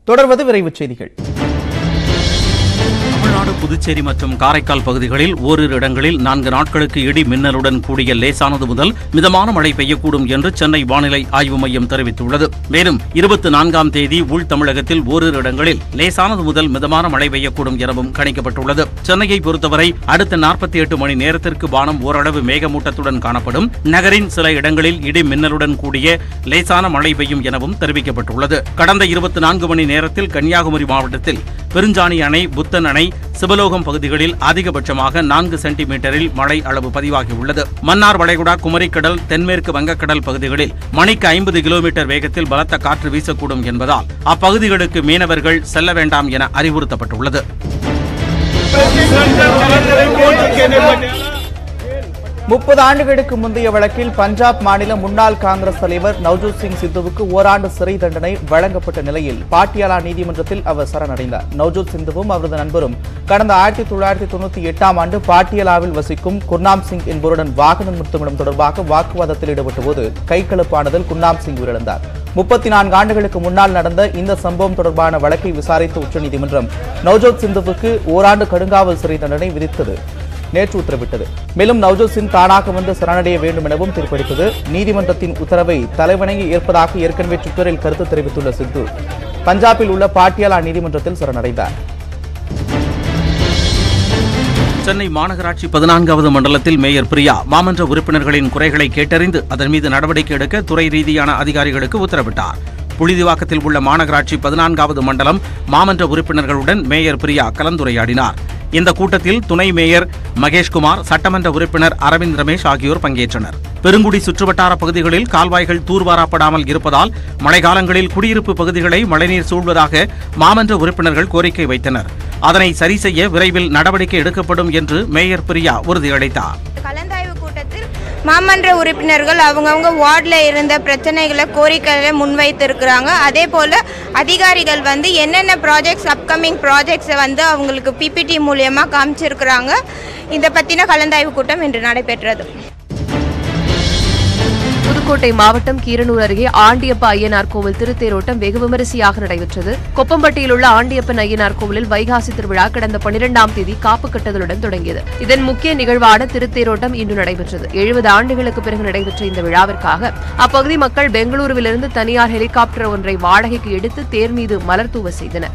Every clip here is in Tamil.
தொடர்வது விரைவுச் செய்திகள் தமிழ்நாடு புதுச்சேரி மற்றும் காரைக்கால் பகுதிகளில் ஓரிரு இடங்களில் நான்கு நாட்களுக்கு இடி மின்னலுடன் கூடிய லேசானது முதல் மிதமான மழை பெய்யக்கூடும் என்று சென்னை வானிலை ஆய்வு மையம் தெரிவித்துள்ளது மேலும் இருபத்தி நான்காம் தேதி உள் தமிழகத்தில் ஓரிரு இடங்களில் லேசானது முதல் மிதமான மழை பெய்யக்கூடும் எனவும் கணிக்கப்பட்டுள்ளது சென்னையை பொறுத்தவரை அடுத்த நாற்பத்தி எட்டு மணி நேரத்திற்கு வானம் ஓரளவு மேகமூட்டத்துடன் காணப்படும் நகரின் சில இடங்களில் இடி மின்னலுடன் கூடிய லேசான மழை பெய்யும் எனவும் தெரிவிக்கப்பட்டுள்ளது கடந்த இருபத்தி நான்கு மணி நேரத்தில் கன்னியாகுமரி மாவட்டத்தில் பெருஞ்சாணி அணை புத்தன் அணை சிவலோகம் பகுதிகளில் அதிகபட்சமாக நான்கு சென்டிமீட்டரில் மழை அளவு பதிவாகியுள்ளது மன்னார் வளைகுடா குமரிக்கடல் தென்மேற்கு வங்கக்கடல் பகுதிகளில் மணிக்கு ஐம்பது கிலோமீட்டர் வேகத்தில் பலத்த காற்று வீசக்கூடும் என்பதால் அப்பகுதிகளுக்கு மீனவர்கள் செல்ல வேண்டாம் என அறிவுறுத்தப்பட்டுள்ளது முப்பது ஆண்டுகளுக்கு முந்தைய வழக்கில் பஞ்சாப் மாநில முன்னாள் காங்கிரஸ் தலைவர் நவ்ஜோத் சிங் சித்துவுக்கு ஓராண்டு சிறை தண்டனை வழங்கப்பட்ட நிலையில் பாட்டியாலா நீதிமன்றத்தில் அவர் சரணடைந்தார் நவ்ஜோத் சிந்துவும் அவரது நண்பரும் கடந்த ஆயிரத்தி தொள்ளாயிரத்தி தொண்ணூத்தி எட்டாம் ஆண்டு பாட்டியாலாவில் வசிக்கும் குர்னாம் சிங் என்பவருடன் வாகனம் நிறுத்தமிடம் தொடர்பாக வாக்குவாதத்தில் ஈடுபட்டபோது கைகலப்பானதில் குர்னாம் சிங் உயிரிழந்தார் முப்பத்தி நான்கு ஆண்டுகளுக்கு முன்னால் நடந்த இந்த சம்பவம் தொடர்பான வழக்கை விசாரித்த உச்சநீதிமன்றம் நவ்ஜோத் சிந்துவுக்கு ஓராண்டு கடுங்காவல் சிறை தண்டனை விதித்தது நேற்று உத்தரவிட்டது மேலும் நவ்ஜோத் சிங் தானாக வந்து சரணடைய வேண்டும் எனவும் தீர்ப்பளித்தது நீதிமன்றத்தின் உத்தரவை தலைவணங்கி ஏற்பதாக ஏற்கனவே ட்விட்டரில் கருத்து தெரிவித்துள்ள சித்து பஞ்சாபில் உள்ள பாட்டியாலா நீதிமன்றத்தில் சரணடைந்தார் சென்னை மாநகராட்சி பதினான்காவது மண்டலத்தில் மேயர் பிரியா மாமன்ற உறுப்பினர்களின் குறைகளை கேட்டறிந்து அதன் மீது நடவடிக்கை எடுக்க துறை ரீதியான அதிகாரிகளுக்கு உத்தரவிட்டார் புழுதிவாக்கத்தில் உள்ள மாநகராட்சி பதினான்காவது மண்டலம் மாமன்ற உறுப்பினர்களுடன் மேயர் பிரியா கலந்துரையாடினார் இந்த கூட்டத்தில் துணை மேயர் மகேஷ்குமார் சட்டமன்ற உறுப்பினர் அரவிந்த் ரமேஷ் ஆகியோர் பங்கேற்றனர் பெருங்குடி சுற்றுவட்டார பகுதிகளில் கால்வாய்கள் தூர்வாரப்படாமல் இருப்பதால் மழைக்காலங்களில் குடியிருப்பு பகுதிகளை மழைநீர் சூழ்வதாக மாமன்ற உறுப்பினர்கள் கோரிக்கை வைத்தனர் அதனை சரி செய்ய விரைவில் நடவடிக்கை எடுக்கப்படும் என்று மேயர் பிரியா உறுதியளித்தார் கலந்தாய்வு கூட்டத்தில் மாமன்ற உறுப்பினர்கள் அவங்கவுங்க வார்டில் இருந்த பிரச்சனைகளை கோரிக்கைகளை முன்வைத்திருக்கிறாங்க அதே போல் அதிகாரிகள் வந்து என்னென்ன ப்ராஜெக்ட்ஸ் அப்கமிங் ப்ராஜெக்ட்ஸை வந்து அவங்களுக்கு பிபிடி மூலியமாக காமிச்சிருக்கிறாங்க இதை பற்றின கலந்தாய்வு கூட்டம் இன்று நடைபெற்றது புதுக்கோட்டை மாவட்டம் கீரனூர் அருகே ஆண்டியப்ப ஐயனார் கோவில் திருத்தேரோட்டம் வெகு விமரிசையாக நடைபெற்றது கொப்பம்பட்டியில் உள்ள ஆண்டியப்பன் ஐயனார் கோவிலில் வைகாசி திருவிழா கடந்த பனிரெண்டாம் தேதி காப்பு கட்டுதலுடன் தொடங்கியது இதன் முக்கிய நிகழ்வான திருத்தேரோட்டம் இன்று நடைபெற்றது எழுபது ஆண்டுகளுக்கு பிறகு நடைபெற்ற இந்த விழாவிற்காக அப்பகுதி மக்கள் பெங்களூருவிலிருந்து தனியார் ஹெலிகாப்டர் ஒன்றை வாடகைக்கு எடுத்து தேர் மீது மலர் தூவ செய்தனர்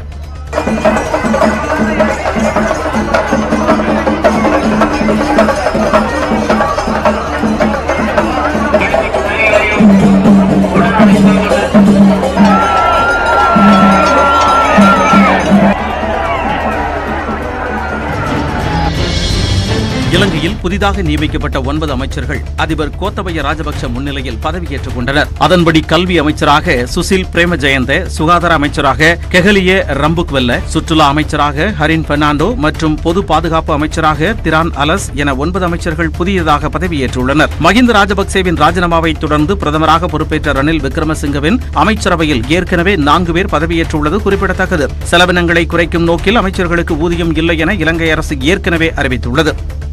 இலங்கையில் புதிதாக நியமிக்கப்பட்ட ஒன்பது அமைச்சர்கள் அதிபர் கோத்தபய ராஜபக்ஷ முன்னிலையில் பதவியேற்றுக் கொண்டனர் அதன்படி கல்வி அமைச்சராக சுசில் பிரேம ஜெயந்த சுகாதார அமைச்சராக கெஹலிய ரம்புக்வெல்ல சுற்றுலா அமைச்சராக ஹரின் பெர்னாண்டோ மற்றும் பொது பாதுகாப்பு அமைச்சராக திரான் அலஸ் என ஒன்பது அமைச்சர்கள் புதியதாக பதவியேற்றுள்ளனர் மஹிந்த ராஜபக்சேவின் ராஜினாமாவை தொடர்ந்து பிரதமராக பொறுப்பேற்ற ரணில் விக்ரமசிங்கவின் அமைச்சரவையில் ஏற்கனவே நான்கு பேர் பதவியேற்றுள்ளது குறிப்பிடத்தக்கது செலவினங்களை குறைக்கும் நோக்கில் அமைச்சர்களுக்கு ஊதியம் இல்லை என இலங்கை அரசு ஏற்கனவே அறிவித்துள்ளது